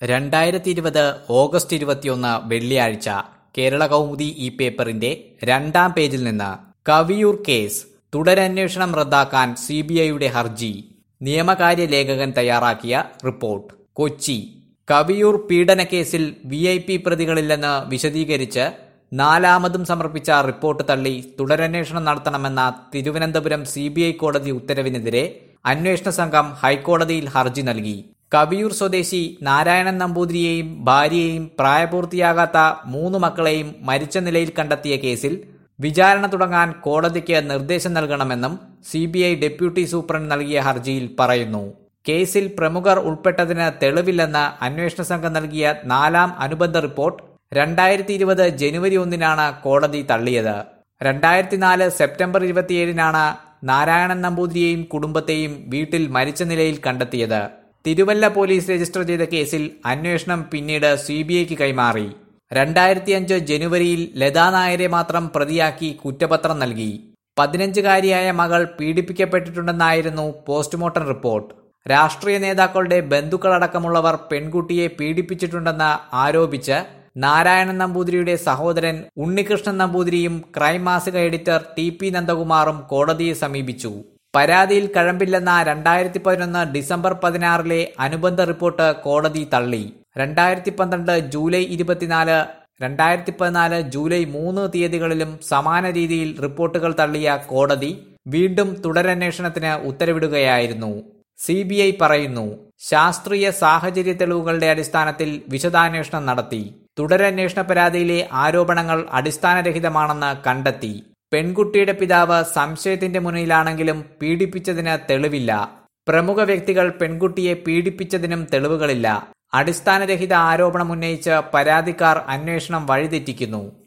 രണ്ടായിരത്തി ഇരുപത് ഓഗസ്റ്റ് ഇരുപത്തിയൊന്ന് വെള്ളിയാഴ്ച കേരള കൗമുദി ഈ പേപ്പറിന്റെ രണ്ടാം പേജിൽ നിന്ന് കവിയൂർ കേസ് തുടരന്വേഷണം റദ്ദാക്കാൻ സി ബി ഐയുടെ ഹർജി നിയമകാര്യ ലേഖകൻ തയ്യാറാക്കിയ റിപ്പോർട്ട് കൊച്ചി കവിയൂർ പീഡനക്കേസിൽ വി ഐ പി പ്രതികളില്ലെന്ന് വിശദീകരിച്ച് നാലാമതും സമർപ്പിച്ച റിപ്പോർട്ട് തള്ളി തുടരന്വേഷണം നടത്തണമെന്ന തിരുവനന്തപുരം സി ബി ഐ കോടതി ഉത്തരവിനെതിരെ അന്വേഷണ സംഘം ഹൈക്കോടതിയിൽ ഹർജി നൽകി കവിയൂർ സ്വദേശി നാരായണൻ നമ്പൂതിരിയെയും ഭാര്യയെയും പ്രായപൂർത്തിയാകാത്ത മൂന്ന് മക്കളെയും മരിച്ച നിലയിൽ കണ്ടെത്തിയ കേസിൽ വിചാരണ തുടങ്ങാൻ കോടതിക്ക് നിർദ്ദേശം നൽകണമെന്നും C B I deputy superintendent നൽകിയ ഹർജിയിൽ പറയുന്നു കേസിൽ പ്രമുഖർ ഉൾപ്പെട്ടതിന് തെളിവില്ലെന്ന് അന്വേഷണ സംഘം നൽകിയ നാലാം അനുബന്ധ റിപ്പോർട്ട് രണ്ടായിരത്തി ഇരുപത് ജനുവരി ഒന്നിനാണ് കോടതി തള്ളിയത് രണ്ടായിരത്തി നാല് സെപ്റ്റംബർ ഇരുപത്തിയേഴിനാണ് നാരായണൻ നമ്പൂതിരിയെയും കുടുംബത്തെയും വീട്ടിൽ മരിച്ച നിലയിൽ കണ്ടെത്തിയത് തിരുവല്ല പോലീസ് രജിസ്റ്റർ ചെയ്ത കേസിൽ അന്വേഷണം പിന്നീട് സി ബി ഐക്ക് കൈമാറി രണ്ടായിരത്തി അഞ്ച് ജനുവരിയിൽ ലതാ നായരെ മാത്രം പ്രതിയാക്കി കുറ്റപത്രം നൽകി പതിനഞ്ചുകാരിയായ മകൾ പീഡിപ്പിക്കപ്പെട്ടിട്ടുണ്ടെന്നായിരുന്നു പോസ്റ്റ്മോർട്ടം റിപ്പോർട്ട് രാഷ്ട്രീയ നേതാക്കളുടെ ബന്ധുക്കളടക്കമുള്ളവർ പെൺകുട്ടിയെ പീഡിപ്പിച്ചിട്ടുണ്ടെന്ന് ആരോപിച്ച് നാരായണൻ നമ്പൂതിരിയുടെ സഹോദരൻ ഉണ്ണികൃഷ്ണൻ നമ്പൂതിരിയും ക്രൈം മാസിക എഡിറ്റർ ടി പി നന്ദകുമാറും കോടതിയെ സമീപിച്ചു പരാതിയിൽ കഴമ്പില്ലെന്ന രണ്ടായിരത്തി പതിനൊന്ന് ഡിസംബർ പതിനാറിലെ അനുബന്ധ റിപ്പോർട്ട് കോടതി തള്ളി രണ്ടായിരത്തി പന്ത്രണ്ട് ജൂലൈ ഇരുപത്തിനാല് രണ്ടായിരത്തി പതിനാല് ജൂലൈ മൂന്ന് തീയതികളിലും സമാന രീതിയിൽ റിപ്പോർട്ടുകൾ തള്ളിയ കോടതി വീണ്ടും തുടരന്വേഷണത്തിന് ഉത്തരവിടുകയായിരുന്നു സി ബി ഐ പറയുന്നു ശാസ്ത്രീയ സാഹചര്യ തെളിവുകളുടെ അടിസ്ഥാനത്തിൽ വിശദാന്വേഷണം നടത്തി തുടരന്വേഷണ പരാതിയിലെ ആരോപണങ്ങൾ അടിസ്ഥാനരഹിതമാണെന്ന് കണ്ടെത്തി പെൺകുട്ടിയുടെ പിതാവ് സംശയത്തിന്റെ മുന്നിലാണെങ്കിലും പീഡിപ്പിച്ചതിന് തെളിവില്ല പ്രമുഖ വ്യക്തികൾ പെൺകുട്ടിയെ പീഡിപ്പിച്ചതിനും തെളിവുകളില്ല അടിസ്ഥാനരഹിത ആരോപണം ഉന്നയിച്ച് പരാതിക്കാർ അന്വേഷണം വഴിതെറ്റിക്കുന്നു